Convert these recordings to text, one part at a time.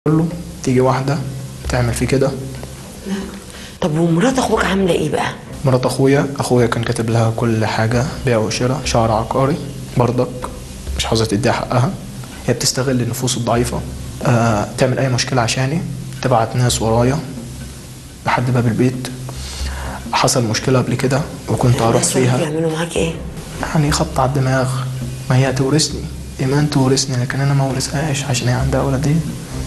كله تيجي واحدة تعمل فيه كده طب ومرات اخوك عامله ايه بقى مرات اخويا اخويا كان كاتب لها كل حاجة بيع وشراء شهر عقاري برضك مش عاوزة تديها حقها هي بتستغل النفوس الضعيفة آه تعمل اي مشكلة عشاني تبعت ناس ورايا لحد باب البيت حصل مشكلة قبل كده وكنت هروح الناس دول فيها بيعملوا معاك ايه يعني خبط على الدماغ ما هي هتورثني ايمان تورثني لكن انا ما اورثهاش عشان هي عندها ولدين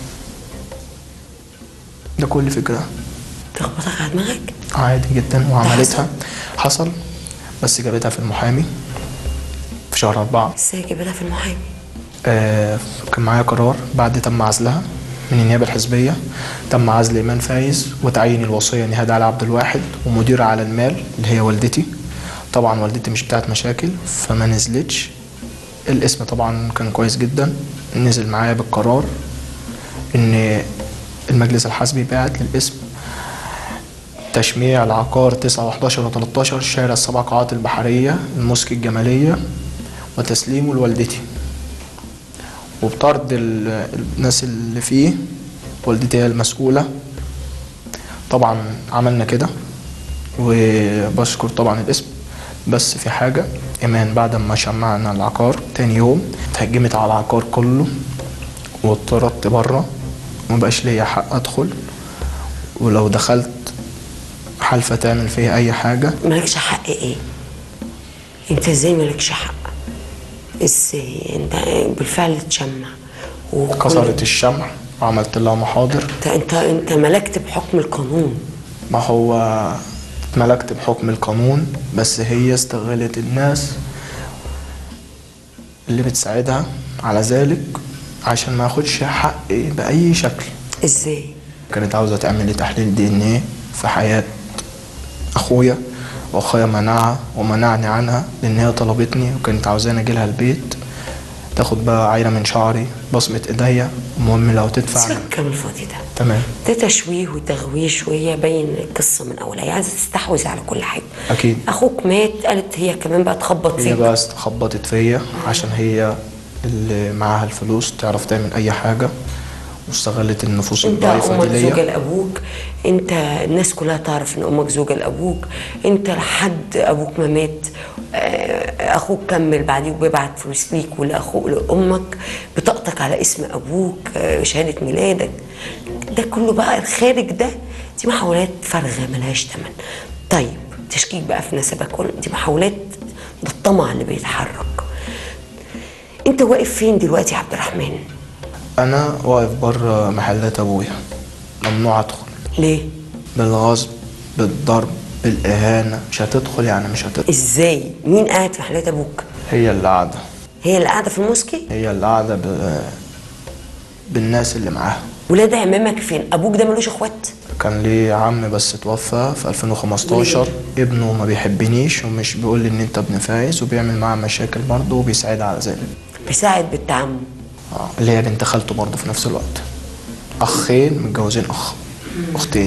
ده كل فكرة تخبطك على دماغك عادي جدا وعملتها حصل بس جابتها في المحامي في شهر أربعة ازاي جبتها في المحامي آه كان معايا قرار بعد تم عزلها من النيابة الحزبية تم عزل إيمان فايز وتعيين الوصية نهاد علي عبد الواحد ومدير على المال اللي هي والدتي طبعا والدتي مش بتاعت مشاكل فما نزلتش الاسم طبعا كان كويس جدا نزل معايا بالقرار ان المجلس الحزبي بعت للاسم تشميع العقار 9 و11 و13 شارع السبع قاعات البحرية المسك الجمالية وتسليمه لوالدتي وبطرد ال- الناس اللي فيه والدتي هي المسؤولة طبعا عملنا كده وبشكر طبعا الاسم بس في حاجة إيمان بعد ما شمعنا العقار تاني يوم اتهجمت على العقار كله واتطردت بره ومبقاش ليا حق أدخل ولو دخلت حالفة تعمل فيها أي حاجة مالكش حق ايه انت ازاي مالكش حق ازاي انت بالفعل تشمع وكل- كسرت الشمع وعملت لها محاضر انت انت انت ملكت بحكم القانون ما هو اتملكت بحكم القانون بس هي استغلت الناس اللي بتساعدها على ذلك عشان ما اخدش حقي بأي شكل ازاي كانت عاوزة تعمل لي تحليل دي ان ايه في حياة اخويا واخويا منعها ومنعني عنها لان هي طلبتني وكانت عاوزاني اجيلها البيت تاخد بقى عينة من شعري بصمة ايديا المهم لو تدفع سيبك من الفاضي ده تمام ده تشويه وتغويش وهي باين القصه من اولها هي عايزه تستحوذ على كل حاجه اكيد اخوك مات قالت هي كمان بقى تخبط هي فيك بقى خبطت فيا عشان هي اللي معاها الفلوس تعرف تعمل اي حاجه واستغلت النفوس انت الضعيفه امك دي زوجه ليا لابوك انت الناس كلها تعرف ان امك زوجه لابوك انت لحد ابوك ما مات آه، اخوك كمل بعديه وبيبعت فلوس ليك ولاخوك لامك بطاقتك على اسم ابوك آه، شهاده ميلادك ده كله بقى الخارج ده دي محاولات فارغه ملهاش ثمن طيب تشكيك بقى في نسبك دي محاولات ده الطمع اللي بيتحرك انت واقف فين دلوقتي يا عبد الرحمن انا واقف بره محلات ابويا ممنوع ادخل ليه بالغصب بالضرب بالاهانه مش هتدخل يعني مش هتدخل ازاي مين قاعد في حالات ابوك هي اللي قاعده هي اللي قاعده في الموسكي هي اللي قاعده ب... بالناس اللي معاها ولاد عمامك فين ابوك ده ملوش اخوات كان ليه عم بس توفى في 2015 ابنه ما بيحبنيش ومش بيقول لي ان انت ابن فايز وبيعمل معاه مشاكل برضه وبيساعدها على ذلك بيساعد بالتعمم آه، اللي هي بنت خالته برضه في نفس الوقت اخين متجوزين اخ اختين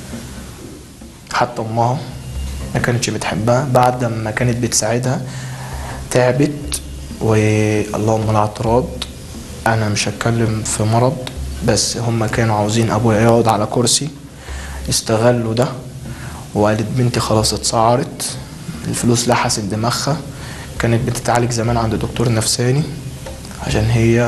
حتى امها ما كانتش بتحبها بعد ما كانت بتساعدها تعبت واللهم لا اعتراض انا مش هتكلم في مرض بس هم كانوا عاوزين ابويا يقعد على كرسي استغلوا ده وقالت بنتي خلاص اتسعرت الفلوس لحست دماغها كانت بتتعالج زمان عند دكتور نفساني عشان هي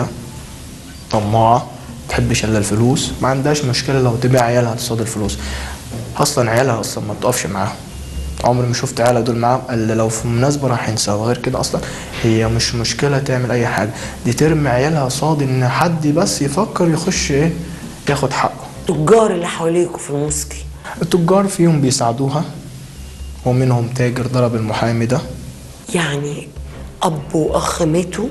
طماعة تحبش الا الفلوس ما عندهاش مشكلة لو تبيع عيالها تصاد الفلوس اصلا عيالها اصلا ما تقفش معاهم عمري ما شفت عيالها دول معاهم الا لو في مناسبة راح ينساها غير كده اصلا هي مش مشكلة تعمل اي حاجة دي ترمي عيالها صاد ان حد بس يفكر يخش ايه ياخد حقه التجار اللي حواليكوا في الموسكي التجار فيهم بيساعدوها ومنهم تاجر ضرب المحامي ده يعني اب واخ ماتوا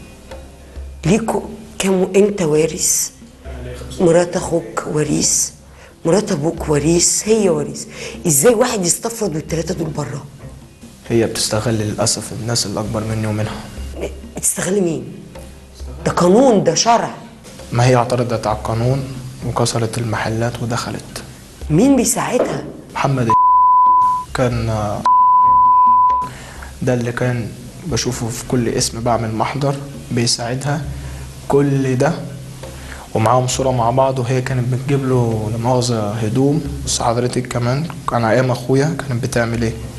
ليكوا كم انت وارث مرات اخوك وريث مرات ابوك وريث هي وريث ازاي واحد يستفرد والثلاثه دول بره هي بتستغل للاسف الناس اللي اكبر مني ومنها بتستغل مين ده قانون ده شرع ما هي اعترضت على القانون وكسرت المحلات ودخلت مين بيساعدها محمد كان ده اللي كان بشوفه في كل اسم بعمل محضر بيساعدها كل ده ومعاهم صورة مع بعض وهي كانت بتجيب له لمؤاخذة هدوم بس حضرتك كمان كان أيام أخويا كانت بتعمل إيه